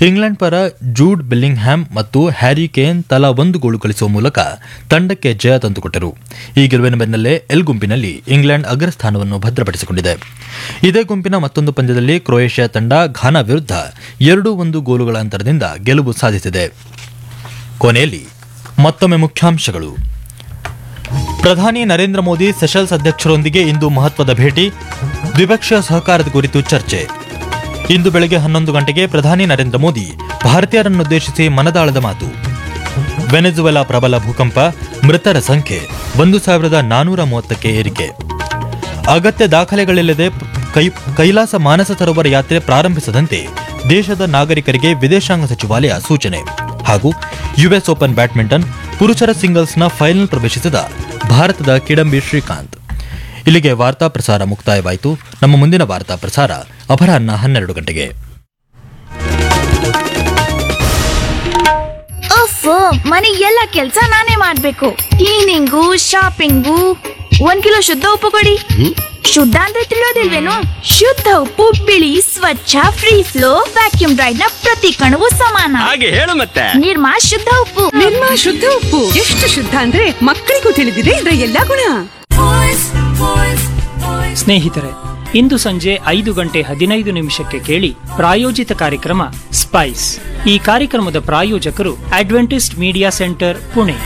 England ಪರ Jude Bellingham ಮತ್ತು Harry Kane ತಲಾ ಒಂದು ಗೋಲು ಗಳಿಸುವ ಮೂಲಕ ತಂಡಕ್ಕೆ ಜಯ ತಂದುಕೊಟ್ಟರು ಈ ಗೆಲುವಿನ ಬೆನ್ನಲ್ಲೇ ಎಲ್ ಗುಂಪಿನಲ್ಲಿ ಇಂಗ್ಲೆಂಡ್ ಅಗ್ರಸ್ಥಾನವನ್ನು ಭದ್ರಪಡಿಸಿಕೊಂಡಿದೆ ಇದೇ ಗುಂಪಿನ ಮತ್ತೊಂದು ಪಂದ್ಯದಲ್ಲಿ ಕ್ರೊಯೇಷಿಯಾ ತಂಡ ಘಾನಾ ವಿರುದ್ಧ ಎರಡು ಒಂದು ಗೋಲುಗಳ ಅಂತರದಿಂದ ಗೆಲುವು ಸಾಧಿಸಿದೆ ಕೊನೆಯಲ್ಲಿ ಮತ್ತೊಮ್ಮೆ ಮುಖ್ಯಾಂಶಗಳು ಪ್ರಧಾನಿ ನರೇಂದ್ರ ಮೋದಿ ಸೆಷಲ್ಸ್ ಅಧ್ಯಕ್ಷರೊಂದಿಗೆ ಇಂದು ಮಹತ್ವದ ಭೇಟಿ ದ್ವಿಪಕ್ಷೀಯ ಸಹಕಾರದ ಕುರಿತು ಚರ್ಚೆ ಇಂದು ಬೆಳಗ್ಗೆ ಹನ್ನೊಂದು ಗಂಟೆಗೆ ಪ್ರಧಾನಿ ನರೇಂದ್ರ ಮೋದಿ ಭಾರತೀಯರನ್ನುದ್ದೇಶಿಸಿ ಮನದಾಳದ ಮಾತು ವೆನೆಜುವೆಲಾ ಪ್ರಬಲ ಭೂಕಂಪ ಮೃತರ ಸಂಖ್ಯೆ ಒಂದು ಸಾವಿರದ ನಾನೂರ ಮೂವತ್ತಕ್ಕೆ ಏರಿಕೆ ಅಗತ್ಯ ದಾಖಲೆಗಳಿಲ್ಲದೆ ಕೈ ಕೈಲಾಸ ಮಾನಸ ಸರೋವರ ಯಾತ್ರೆ ಪ್ರಾರಂಭಿಸದಂತೆ ದೇಶದ ನಾಗರಿಕರಿಗೆ ವಿದೇಶಾಂಗ ಸಚಿವಾಲಯ ಸೂಚನೆ ಹಾಗೂ ಯುಎಸ್ ಓಪನ್ ಬ್ಯಾಡ್ಮಿಂಟನ್ ಪುರುಷರ ಸಿಂಗಲ್ಸ್ನ ಫೈನಲ್ ಪ್ರವೇಶಿಸಿದ ಭಾರತದ ಕಿಡಂಬಿ ಶ್ರೀಕಾಂತ್ ಇಲ್ಲಿಗೆ ವಾರ್ತಾ ಪ್ರಸಾರ ಮುಕ್ತಾಯವಾಯಿತು ನಮ್ಮ ಮುಂದಿನ ವಾರ್ತಾ ಪ್ರಸಾರ ಅಪರಾಹ್ನ ಹನ್ನೆರಡು ಗಂಟೆಗೆ ಅಫ್ ಮನೆ ಎಲ್ಲ ಕೆಲ್ಸ ನಾನೇ ಮಾಡ್ಬೇಕು ಕ್ಲೀನಿಂಗು ಶಾಪಿಂಗು ಒಂದ್ ಕಿಲೋ ಶುದ್ಧ ಉಪ್ಪು ಕೊಡಿ ಶುದ್ಧ ಅಂದ್ರೆ ತಿಳಿಯೋದಿಲ್ವೇನು ಶುದ್ಧ ಉಪ್ಪು ಬಿಳಿ ಸ್ವಚ್ಛ ಫ್ರೀ ಫ್ಲೋ ವ್ಯಾಕ್ಯೂಮ್ ಡ್ರೈಡ್ ನ ಪ್ರತಿ ಕಣವು ಸಮಾನ ಹಾಗೆ ಹೇಳು ಮತ್ತೆ ನಿರ್ಮಾ ಶುದ್ಧ ಉಪ್ಪು ನಿರ್ಮಾ ಶುದ್ಧ ಉಪ್ಪು ಎಷ್ಟು ಶುದ್ಧ ಅಂದ್ರೆ ಮಕ್ಕಳಿಗೂ ತಿಳಿದಿದೆ ಇದರ ಎಲ್ಲಾ ಗುಣ ಸ್ನೇಹಿತರೆ ಇಂದು ಸಂಜೆ ಐದು ಗಂಟೆ ಹದಿನೈದು ನಿಮಿಷಕ್ಕೆ ಕೇಳಿ ಪ್ರಾಯೋಜಿತ ಕಾರ್ಯಕ್ರಮ ಸ್ಪೈಸ್ ಈ ಕಾರ್ಯಕ್ರಮದ ಪ್ರಾಯೋಜಕರು ಅಡ್ವೆಂಟಿಸ್ಟ್ ಮೀಡಿಯಾ ಸೆಂಟರ್ ಪುಣೆ